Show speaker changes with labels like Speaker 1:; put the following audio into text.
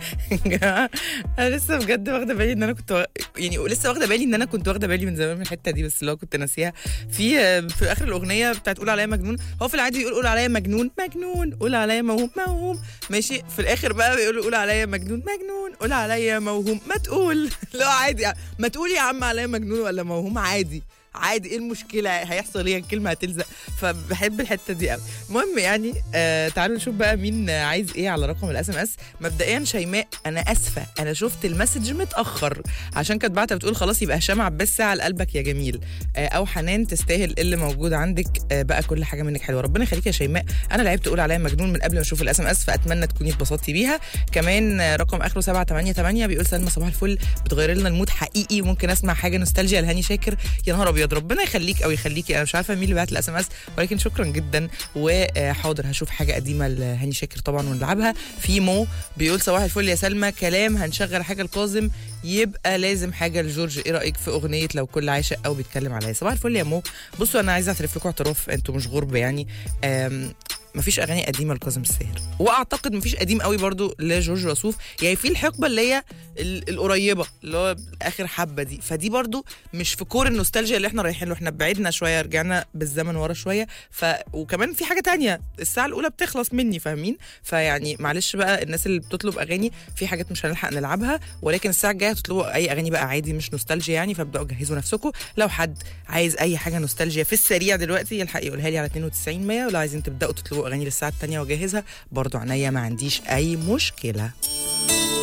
Speaker 1: يا جماعه انا لسه بجد واخده بالي ان انا كنت وا- يعني لسه واخده بالي ان انا كنت واخده بالي من زمان من الحته دي بس اللي هو كنت ناسيها في في اخر الاغنيه بتاعت قول عليا مجنون هو في العادي بيقول قول عليا مجنون مجنون قول عليا موهوم موهوم ماشي في الاخر بقى بيقول قول عليا مجنون مجنون قول عليا موهوم ما تقول لا عادي ما تقول يا عم عليا مجنون ولا موهوم عادي عادي ايه المشكله هيحصل ايه الكلمه هتلزق فبحب الحته دي قوي المهم يعني آه تعالوا نشوف بقى مين عايز ايه على رقم الاس ام اس مبدئيا شيماء انا اسفه انا شفت المسج متاخر عشان كانت بعتها بتقول خلاص يبقى هشام عباس ساعه لقلبك يا جميل آه او حنان تستاهل اللي موجود عندك آه بقى كل حاجه منك حلوه ربنا يخليك يا شيماء انا لعبت اقول عليا مجنون من قبل ما اشوف الاس ام اس فاتمنى تكوني اتبسطتي بيها كمان آه، رقم اخره 788 بيقول سلمى صباح الفل بتغير لنا المود حقيقي وممكن اسمع حاجه نوستالجيا لهاني شاكر يا نهار ابيض ربنا يخليك او يخليكي انا مش عارفه مين اللي بعت الاس ام اس ولكن شكرا جدا وحاضر هشوف حاجه قديمه لهاني شاكر طبعا ونلعبها في مو بيقول صباح الفل يا سلمى كلام هنشغل حاجه الكاظم يبقى لازم حاجه لجورج ايه رايك في اغنيه لو كل عاشق او بيتكلم عليا صباح الفل يا مو بصوا انا عايزه اعترف لكم اعتراف انتوا مش غرب يعني أم مفيش اغاني قديمه لكاظم الساهر واعتقد مفيش قديم قوي برضو لجورج وسوف يعني في الحقبه اللي هي ال- القريبه اللي هو اخر حبه دي فدي برضو مش في كور النوستالجيا اللي احنا رايحين له احنا بعدنا شويه رجعنا بالزمن ورا شويه ف وكمان في حاجه تانية الساعه الاولى بتخلص مني فاهمين فيعني معلش بقى الناس اللي بتطلب اغاني في حاجات مش هنلحق نلعبها ولكن الساعه الجايه هتطلبوا اي اغاني بقى عادي مش نوستالجيا يعني فابداوا جهزوا نفسكم لو حد عايز اي حاجه نوستالجيا في السريع دلوقتي يلحق يقولها لي على 92 100 ولو عايزين تبداوا تطلبوا اغاني للساعه الثانيه واجهزها برضو عينيا ما عنديش اي مشكله